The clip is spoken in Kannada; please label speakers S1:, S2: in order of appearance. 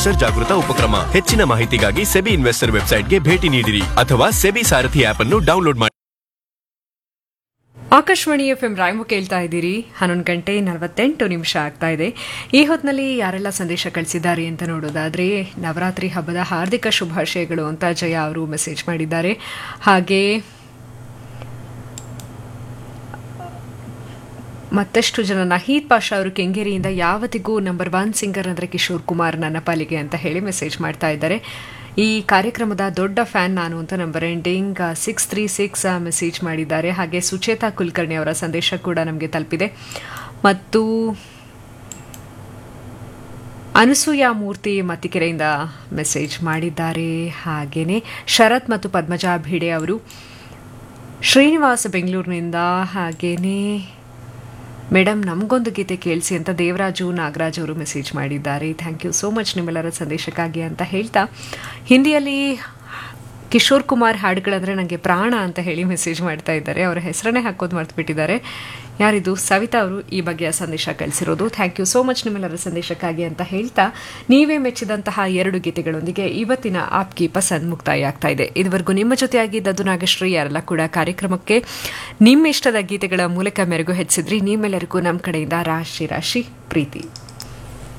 S1: ಇನ್ವೆಸ್ಟರ್ ಜಾಗೃತ ಉಪಕ್ರಮ ಹೆಚ್ಚಿನ ಮಾಹಿತಿಗಾಗಿ ಸೆಬಿ ಇನ್ವೆಸ್ಟರ್ ವೆಬ್ಸೈಟ್ಗೆ ಭೇಟಿ ನೀಡಿರಿ ಅಥವಾ ಸೆಬಿ ಸಾರಥಿ ಆಪ್ ಅನ್ನು ಡೌನ್ಲೋಡ್ ಮಾಡಿ
S2: ಆಕಾಶವಾಣಿ ಎಫ್ ಎಂ ರಾಯಮು ಕೇಳ್ತಾ ಇದ್ದೀರಿ ಹನ್ನೊಂದು ಗಂಟೆ ನಲವತ್ತೆಂಟು ನಿಮಿಷ ಆಗ್ತಾ ಇದೆ ಈ ಹೊತ್ತಿನಲ್ಲಿ ಯಾರೆಲ್ಲ ಸಂದೇಶ ಕಳಿಸಿದ್ದಾರೆ ಅಂತ ನೋಡೋದಾದ್ರೆ ನವರಾತ್ರಿ ಹಬ್ಬದ ಹಾರ್ದಿಕ ಶುಭಾಶಯಗಳು ಅಂತ ಜಯ ಅವರು ಮೆಸೇಜ್ ಮಾಡಿದ್ದಾರೆ ಹಾಗೆ ಮತ್ತಷ್ಟು ಜನ ನಹೀದ್ ಪಾಷಾ ಅವರು ಕೆಂಗೇರಿಯಿಂದ ಯಾವತ್ತಿಗೂ ನಂಬರ್ ಒನ್ ಸಿಂಗರ್ ಅಂದರೆ ಕಿಶೋರ್ ಕುಮಾರ್ ನನ್ನ ಪಾಲಿಗೆ ಅಂತ ಹೇಳಿ ಮೆಸೇಜ್ ಮಾಡ್ತಾ ಇದ್ದಾರೆ ಈ ಕಾರ್ಯಕ್ರಮದ ದೊಡ್ಡ ಫ್ಯಾನ್ ನಾನು ಅಂತ number ending six three six message ಮಾಡಿದ್ದಾರೆ ಹಾಗೆ ಸುಚೇತಾ ಕುಲಕರ್ಣಿ ಅವರ ಸಂದೇಶ ಕೂಡ ನಮಗೆ ತಲುಪಿದೆ ಮತ್ತು ಅನಸೂಯ ಮೂರ್ತಿ ಮತ್ತಿಕೆರೆಯಿಂದ ಮೆಸೇಜ್ ಮಾಡಿದ್ದಾರೆ ಹಾಗೆಯೇ ಶರತ್ ಮತ್ತು ಪದ್ಮಜಾ ಭಿಡೆ ಅವರು ಶ್ರೀನಿವಾಸ ಬೆಂಗಳೂರಿನಿಂದ ಹಾಗೇನೇ ಮೇಡಮ್ ನಮಗೊಂದು ಗೀತೆ ಕೇಳಿಸಿ ಅಂತ ದೇವರಾಜು ನಾಗರಾಜ್ ಅವರು ಮೆಸೇಜ್ ಮಾಡಿದ್ದಾರೆ ಥ್ಯಾಂಕ್ ಯು ಸೋ ಮಚ್ ನಿಮ್ಮೆಲ್ಲರ ಸಂದೇಶಕ್ಕಾಗಿ ಅಂತ ಹೇಳ್ತಾ ಹಿಂದಿಯಲ್ಲಿ ಕಿಶೋರ್ ಕುಮಾರ್ ಹಾಡುಗಳಂದ್ರೆ ನನಗೆ ಪ್ರಾಣ ಅಂತ ಹೇಳಿ ಮೆಸೇಜ್ ಮಾಡ್ತಾ ಇದ್ದಾರೆ ಅವರ ಹೆಸರನ್ನೇ ಹಾಕೋದು ಮರ್ತ್ಬಿಟ್ಟಿದ್ದಾರೆ ಯಾರಿದು ಸವಿತಾ ಅವರು ಈ ಬಗೆಯ ಸಂದೇಶ ಕಳಿಸಿರೋದು ಥ್ಯಾಂಕ್ ಯು ಸೋ ಮಚ್ ನಿಮ್ಮೆಲ್ಲರ ಸಂದೇಶಕ್ಕಾಗಿ ಅಂತ ಹೇಳ್ತಾ ನೀವೇ ಮೆಚ್ಚಿದಂತಹ ಎರಡು ಗೀತೆಗಳೊಂದಿಗೆ ಇವತ್ತಿನ ಆಪ್ಕಿ ಪಸಂದ್ ಮುಕ್ತಾಯ ಆಗ್ತಾ ಇದೆ ಇದುವರೆಗೂ ನಿಮ್ಮ ಜೊತೆಯಾಗಿದ್ದದ್ದು ನಾಗಶ್ರೀ ಯಾರೆಲ್ಲ ಕೂಡ ಕಾರ್ಯಕ್ರಮಕ್ಕೆ ನಿಮ್ಮ ಇಷ್ಟದ ಗೀತೆಗಳ ಮೂಲಕ ಮೆರುಗು ಹೆಚ್ಚಿದ್ರಿ ನಿಮ್ಮೆಲ್ಲರಿಗೂ ನಮ್ಮ ಕಡೆಯಿಂದ ರಾಶಿ ರಾಶಿ ಪ್ರೀತಿ